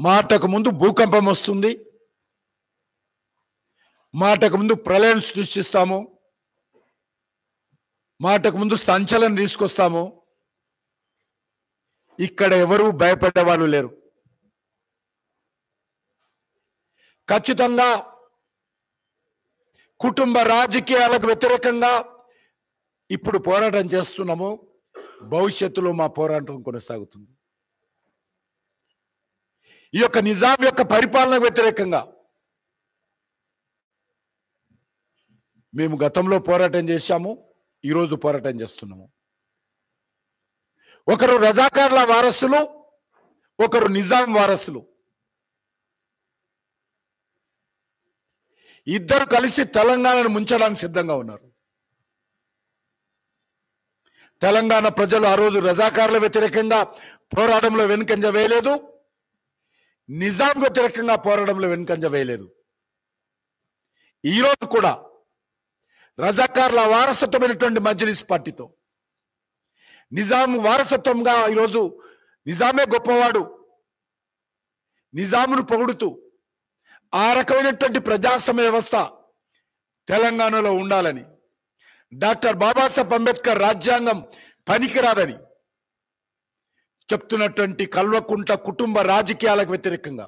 మాటకు ముందు భూకంపం వస్తుంది మాటకు ముందు ప్రళయం సృష్టిస్తాము మాటకు ముందు సంచలనం తీసుకొస్తాము ఇక్కడ ఎవరు భయపడే వాళ్ళు లేరు ఖచ్చితంగా కుటుంబ రాజకీయాలకు వ్యతిరేకంగా ఇప్పుడు పోరాటం చేస్తున్నాము భవిష్యత్తులో మా పోరాటం కొనసాగుతుంది ఈ యొక్క నిజాం యొక్క పరిపాలనకు వ్యతిరేకంగా మేము గతంలో పోరాటం చేశాము ఈరోజు పోరాటం చేస్తున్నాము ఒకరు రజాకార్ల వారసులు ఒకరు నిజాం వారసులు ఇద్దరు కలిసి తెలంగాణను ముంచడానికి సిద్ధంగా ఉన్నారు తెలంగాణ ప్రజలు ఆ రోజు రజాకారుల వ్యతిరేకంగా పోరాటంలో వెనుకంజ వేయలేదు నిజాం వ్యతిరేకంగా పోరాటంలో వెనుకంజ వేయలేదు ఈరోజు కూడా రజాకార్ల వారసత్వమైనటువంటి మజ్లిస్ పార్టీతో నిజాం వారసత్వంగా ఈరోజు నిజామే గొప్పవాడు నిజామును పొగుడుతూ ఆ రకమైనటువంటి ప్రజాస్వామ్య వ్యవస్థ తెలంగాణలో ఉండాలని డాక్టర్ బాబాసాహెబ్ అంబేద్కర్ రాజ్యాంగం పనికిరాదని చెప్తున్నటువంటి కల్వకుంట కుటుంబ రాజకీయాలకు వ్యతిరేకంగా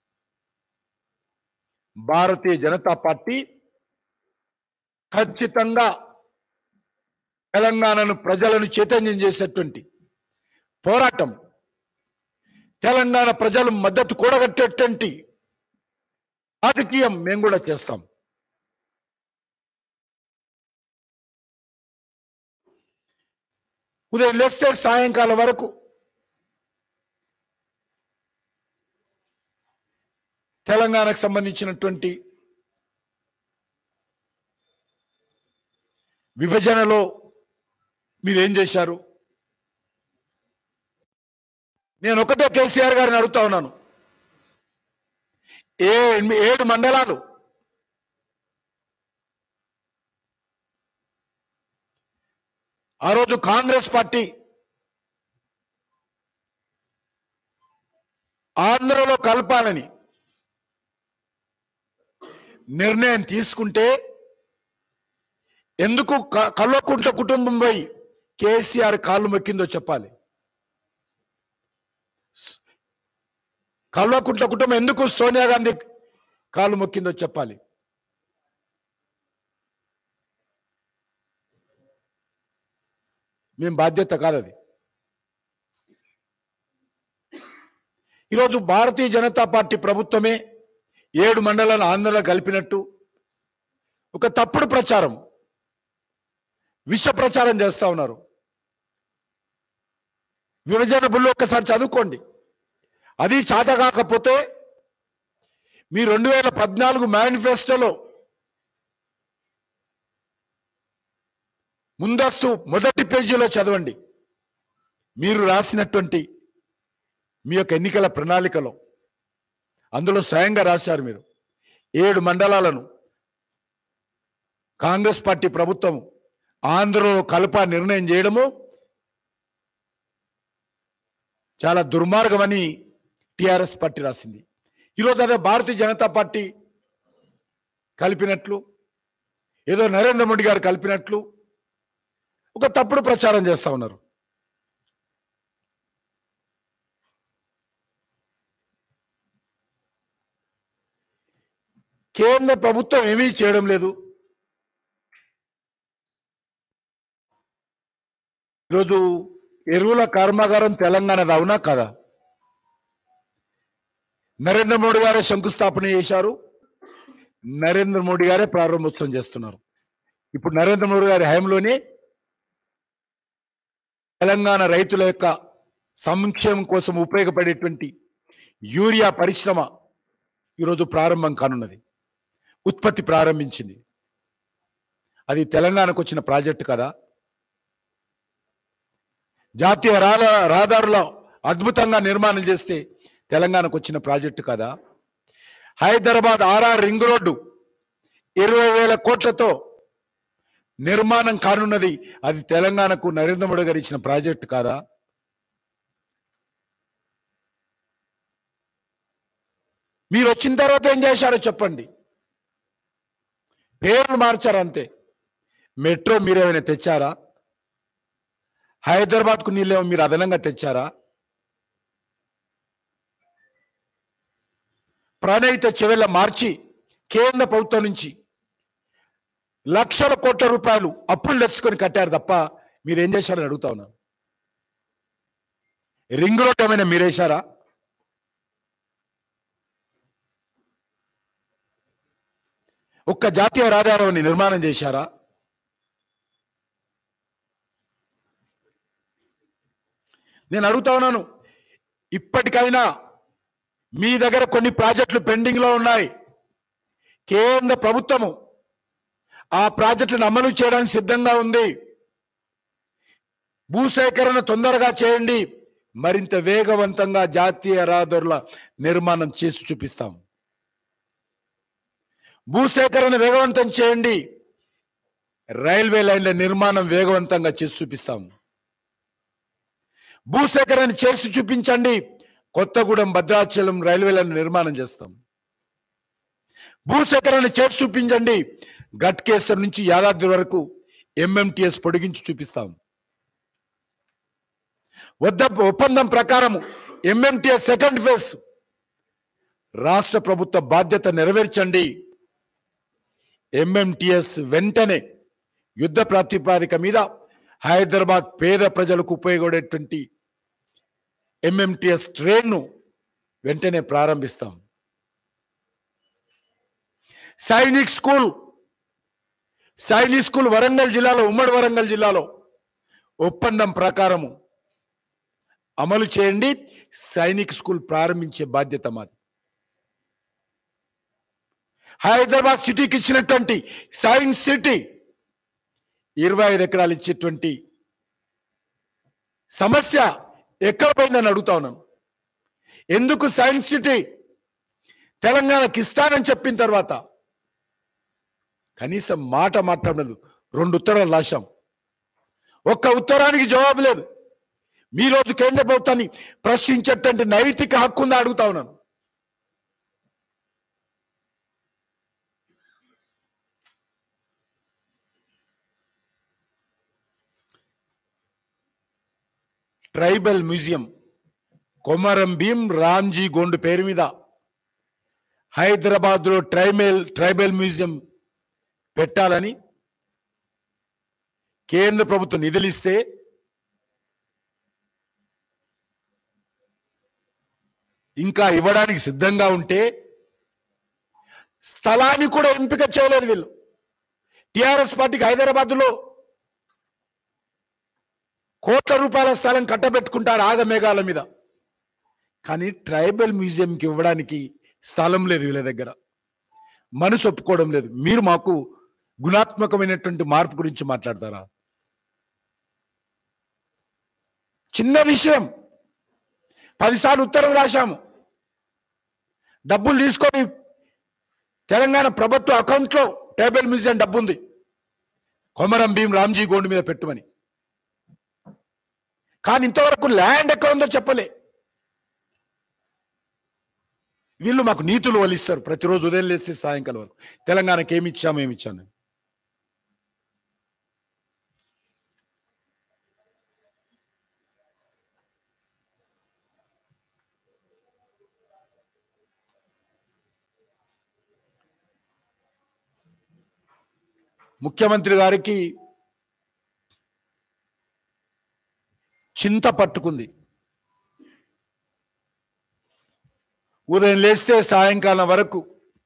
భారతీయ జనతా పార్టీ ఖచ్చితంగా తెలంగాణను ప్రజలను చైతన్యం చేసేటువంటి పోరాటం తెలంగాణ ప్రజలు మద్దతు కూడగట్టేటువంటి రాజకీయం మేము కూడా చేస్తాం ఉదయం లేస్తే సాయంకాలం వరకు తెలంగాణకు సంబంధించినటువంటి విభజనలో మీరేం చేశారు నేను ఒకటే కేసీఆర్ గారిని అడుగుతా ఉన్నాను ఏ ఏడు మండలాలు ఆ రోజు కాంగ్రెస్ పార్టీ ఆంధ్రలో కలపాలని నిర్ణయం తీసుకుంటే ఎందుకు క- కల్వకుంట్ల కుటుంబం పోయి కేసీఆర్ కాళ్ళు మొక్కిందో చెప్పాలి స్- కల్వకుంట్ల కుటుంబం ఎందుకు సోనియా గాంధీ కాళ్ళు మొక్కిందో చెప్పాలి మేము బాధ్యత కాదు అది ఈరోజు భారతీయ జనతా పార్టీ ప్రభుత్వమే ఏడు మండలాలు ఆంధ్రలో కలిపినట్టు ఒక తప్పుడు ప్రచారం విష ప్రచారం చేస్తా ఉన్నారు విభజన బిల్లు ఒక్కసారి చదువుకోండి అది చాత కాకపోతే మీ రెండు వేల పద్నాలుగు మేనిఫెస్టోలో ముందస్తు మొదటి పేజీలో చదవండి మీరు రాసినటువంటి మీ యొక్క ఎన్నికల ప్రణాళికలో అందులో స్వయంగా రాశారు మీరు ఏడు మండలాలను కాంగ్రెస్ పార్టీ ప్రభుత్వం ఆంధ్రలో కలప నిర్ణయం చేయడము చాలా దుర్మార్గమని టిఆర్ఎస్ పార్టీ రాసింది ఈరోజు అదే భారతీయ జనతా పార్టీ కలిపినట్లు ఏదో నరేంద్ర మోడీ గారు కలిపినట్లు ఒక తప్పుడు ప్రచారం చేస్తా ఉన్నారు కేంద్ర ప్రభుత్వం ఏమీ చేయడం లేదు ఈరోజు ఎరువుల కర్మాగారం తెలంగాణది అవునా కదా నరేంద్ర మోడీ గారే శంకుస్థాపన చేశారు నరేంద్ర మోడీ గారే ప్రారంభోత్సవం చేస్తున్నారు ఇప్పుడు నరేంద్ర మోడీ గారి హయాంలోనే తెలంగాణ రైతుల యొక్క సంక్షేమం కోసం ఉపయోగపడేటువంటి యూరియా పరిశ్రమ ఈరోజు ప్రారంభం కానున్నది ఉత్పత్తి ప్రారంభించింది అది తెలంగాణకు వచ్చిన ప్రాజెక్టు కదా జాతీయ రహదా- రహదారుల అద్భుతంగా నిర్మాణం చేస్తే తెలంగాణకు వచ్చిన ప్రాజెక్టు కదా హైదరాబాద్ ఆర్ఆర్ రింగ్ రోడ్డు ఇరవై వేల కోట్లతో నిర్మాణం కానున్నది అది తెలంగాణకు నరేంద్ర మోడీ గారు ఇచ్చిన ప్రాజెక్టు కాదా మీరు వచ్చిన తర్వాత ఏం చేశారో చెప్పండి పేర్లు మార్చారు అంతే మెట్రో మీరేమైనా తెచ్చారా హైదరాబాద్కు నీళ్ళేమో మీరు అదనంగా తెచ్చారా ప్రణయిత చెవెళ్ళ మార్చి కేంద్ర ప్రభుత్వం నుంచి లక్షల కోట్ల రూపాయలు అప్పులు తెచ్చుకొని కట్టారు తప్ప మీరేం చేశారని అడుగుతా ఉన్నాను రింగ్ రోడ్ ఏమైనా మీరేశారా ఒక్క జాతీయ రహదారిని నిర్మాణం చేశారా నేను అడుగుతా ఉన్నాను ఇప్పటికైనా మీ దగ్గర కొన్ని ప్రాజెక్టులు పెండింగ్ లో ఉన్నాయి కేంద్ర ప్రభుత్వము ఆ ప్రాజెక్టులను అమలు చేయడానికి సిద్ధంగా ఉంది భూసేకరణ తొందరగా చేయండి మరింత వేగవంతంగా జాతీయ రహదారుల నిర్మాణం చేసి చూపిస్తాం భూసేకరణ వేగవంతం చేయండి రైల్వే లైన్ల నిర్మాణం వేగవంతంగా చేసి చూపిస్తాం భూసేకరణ చేసి చూపించండి కొత్తగూడెం భద్రాచలం రైల్వే లైన్ నిర్మాణం చేస్తాం భూసేకరణ చేసి చూపించండి గట్కేశ్వర్ నుంచి యాదాద్రి వరకు ఎంఎంటిఎస్ పొడిగించి చూపిస్తాం వద్ద ఒప్పందం ప్రకారం ఎంఎంటిఎస్ సెకండ్ ఫేజ్ రాష్ట్ర ప్రభుత్వ బాధ్యత నెరవేర్చండి ఎంఎంటిఎస్ వెంటనే యుద్ధ ప్రాతిపాదిక మీద హైదరాబాద్ పేద ప్రజలకు ఉపయోగపడేటువంటి ఎంఎంటిఎస్ ట్రైన్ను వెంటనే ప్రారంభిస్తాం సైనిక్ స్కూల్ సైనిక్ స్కూల్ వరంగల్ జిల్లాలో ఉమ్మడి వరంగల్ జిల్లాలో ఒప్పందం ప్రకారము అమలు చేయండి సైనిక్ స్కూల్ ప్రారంభించే బాధ్యత మాది హైదరాబాద్ సిటీకి ఇచ్చినటువంటి సైన్స్ సిటీ ఇరవై ఐదు ఎకరాలు ఇచ్చేటువంటి సమస్య ఎక్కడ పోయిందని అడుగుతా ఉన్నాను ఎందుకు సైన్స్ సిటీ తెలంగాణకి ఇస్తానని చెప్పిన తర్వాత కనీసం మాట మాట్లాడలేదు రెండు ఉత్తరాలు రాశాం ఒక్క ఉత్తరానికి జవాబు లేదు మీ రోజు కేంద్ర ప్రభుత్వాన్ని ప్రశ్నించేటువంటి నైతిక హక్కు ఉందా అడుగుతా ఉన్నాను ట్రైబల్ మ్యూజియం కొమరం భీం రామ్జీ గోండు పేరు మీద హైదరాబాద్ లో ట్రైబల్ ట్రైబల్ మ్యూజియం పెట్టాలని కేంద్ర ప్రభుత్వం నిధులిస్తే ఇంకా ఇవ్వడానికి సిద్ధంగా ఉంటే స్థలాన్ని కూడా ఎంపిక చేయలేదు వీళ్ళు టిఆర్ఎస్ పార్టీకి హైదరాబాద్ లో కోట్ల రూపాయల స్థలం కట్టబెట్టుకుంటారు ఆగమేఘాల మీద కానీ ట్రైబల్ మ్యూజియంకి ఇవ్వడానికి స్థలం లేదు వీళ్ళ దగ్గర మనసు ఒప్పుకోవడం లేదు మీరు మాకు గుణాత్మకమైనటువంటి మార్పు గురించి మాట్లాడతారా చిన్న విషయం పదిసార్లు ఉత్తరం రాశాము డబ్బులు తీసుకొని తెలంగాణ ప్రభుత్వ అకౌంట్లో ట్రైబల్ మ్యూజియం డబ్బు ఉంది కొమరం భీం రామ్జీ గోండు మీద పెట్టుమని కానీ ఇంతవరకు ల్యాండ్ ఎక్కడ ఉందో చెప్పలే వీళ్ళు మాకు నీతులు వలిస్తారు ప్రతిరోజు ఉదయం లేస్తే సాయంకాలం వరకు తెలంగాణకి ఏమి ఇచ్చాము ఏమి ఇచ్చాను ముఖ్యమంత్రి గారికి చింత పట్టుకుంది ఉదయం లేస్తే సాయంకాలం వరకు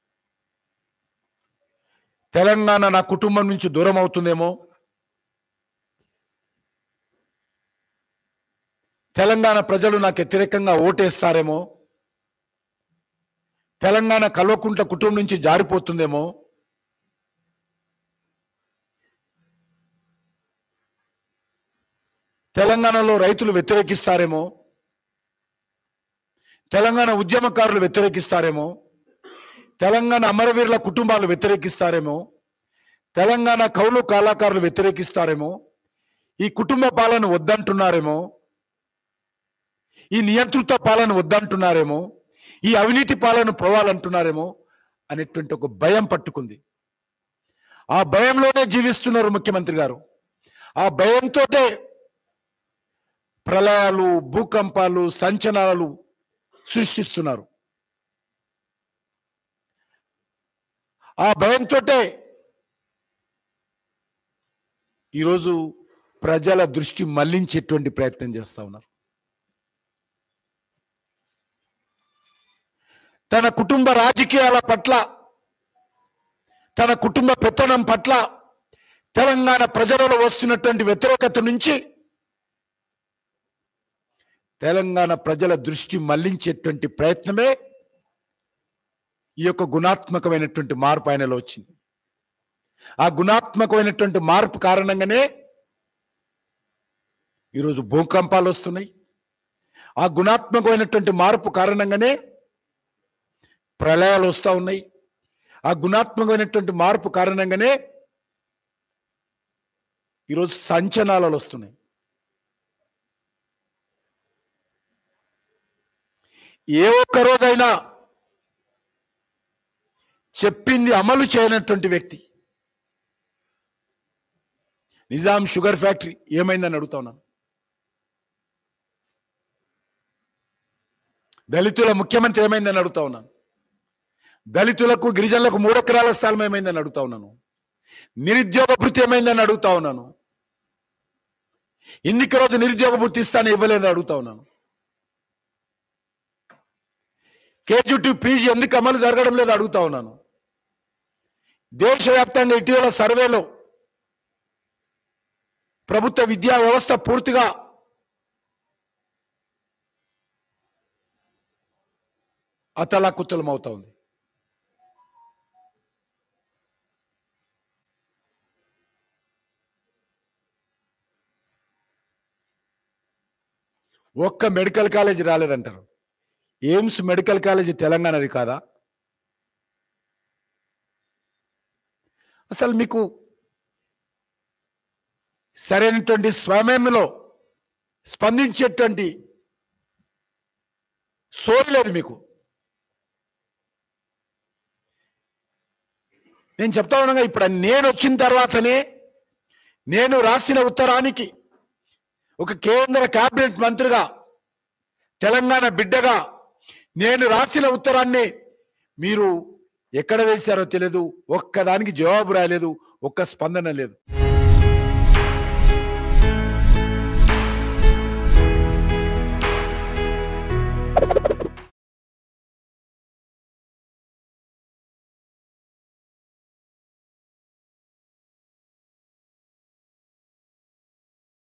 తెలంగాణ నా కుటుంబం నుంచి దూరం అవుతుందేమో తెలంగాణ ప్రజలు నాకు వ్యతిరేకంగా ఓటేస్తారేమో తెలంగాణ కల్వకుంట్ల కుటుంబం నుంచి జారిపోతుందేమో తెలంగాణలో రైతులు వ్యతిరేకిస్తారేమో తెలంగాణ ఉద్యమకారులు వ్యతిరేకిస్తారేమో తెలంగాణ అమరవీరుల కుటుంబాలు వ్యతిరేకిస్తారేమో తెలంగాణ కౌలు కళాకారులు వ్యతిరేకిస్తారేమో ఈ కుటుంబ పాలన వద్దంటున్నారేమో ఈ నియంతృత్వ పాలన వద్దంటున్నారేమో ఈ అవినీతి పాలన పోవాలంటున్నారేమో అనేటువంటి ఒక భయం పట్టుకుంది ఆ భయంలోనే జీవిస్తున్నారు ముఖ్యమంత్రి గారు ఆ భయంతో ప్రళయాలు భూకంపాలు సంచలనాలు సృష్టిస్తున్నారు ఆ భయంతో ఈరోజు ప్రజల దృష్టి మళ్లించేటువంటి ప్రయత్నం చేస్తా ఉన్నారు తన కుటుంబ రాజకీయాల పట్ల తన కుటుంబ పెత్తనం పట్ల తెలంగాణ ప్రజలలో వస్తున్నటువంటి వ్యతిరేకత నుంచి తెలంగాణ ప్రజల దృష్టి మళ్లించేటువంటి ప్రయత్నమే ఈ యొక్క గుణాత్మకమైనటువంటి మార్పు ఆయనలో వచ్చింది ఆ గుణాత్మకమైనటువంటి మార్పు కారణంగానే ఈరోజు భూకంపాలు వస్తున్నాయి ఆ గుణాత్మకమైనటువంటి మార్పు కారణంగానే ప్రళయాలు వస్తూ ఉన్నాయి ఆ గుణాత్మకమైనటువంటి మార్పు కారణంగానే ఈరోజు సంచలనాలు వస్తున్నాయి ఏ ఒక్క రోజైనా చెప్పింది అమలు చేయనటువంటి వ్యక్తి నిజాం షుగర్ ఫ్యాక్టరీ ఏమైందని అడుగుతా ఉన్నాను దళితుల ముఖ్యమంత్రి ఏమైందని అడుగుతా ఉన్నాను దళితులకు గిరిజనులకు మూడెకరాల స్థలం ఏమైందని అడుగుతా ఉన్నాను నిరుద్యోగ భృతి ఏమైందని అడుగుతా ఉన్నాను ఇన్నిక రోజు నిరుద్యోగ భృతి ఇస్తాను ఇవ్వలేదని అడుగుతా ఉన్నాను కేజీ టు పీజీ ఎందుకు అమలు జరగడం లేదు అడుగుతా ఉన్నాను దేశవ్యాప్తంగా ఇటీవల సర్వేలో ప్రభుత్వ విద్యా వ్యవస్థ పూర్తిగా అతలాకుతలం అవుతా ఉంది ఒక్క మెడికల్ కాలేజ్ రాలేదంటారు ఎయిమ్స్ మెడికల్ కాలేజ్ తెలంగాణది కాదా అసలు మీకు సరైనటువంటి స్వయంలో స్పందించేటువంటి సోయి లేదు మీకు నేను చెప్తా ఉండగా ఇప్పుడు నేను వచ్చిన తర్వాతనే నేను రాసిన ఉత్తరానికి ఒక కేంద్ర కేబినెట్ మంత్రిగా తెలంగాణ బిడ్డగా నేను రాసిన ఉత్తరాన్ని మీరు ఎక్కడ వేశారో తెలియదు ఒక్కదానికి జవాబు రాలేదు ఒక్క స్పందన లేదు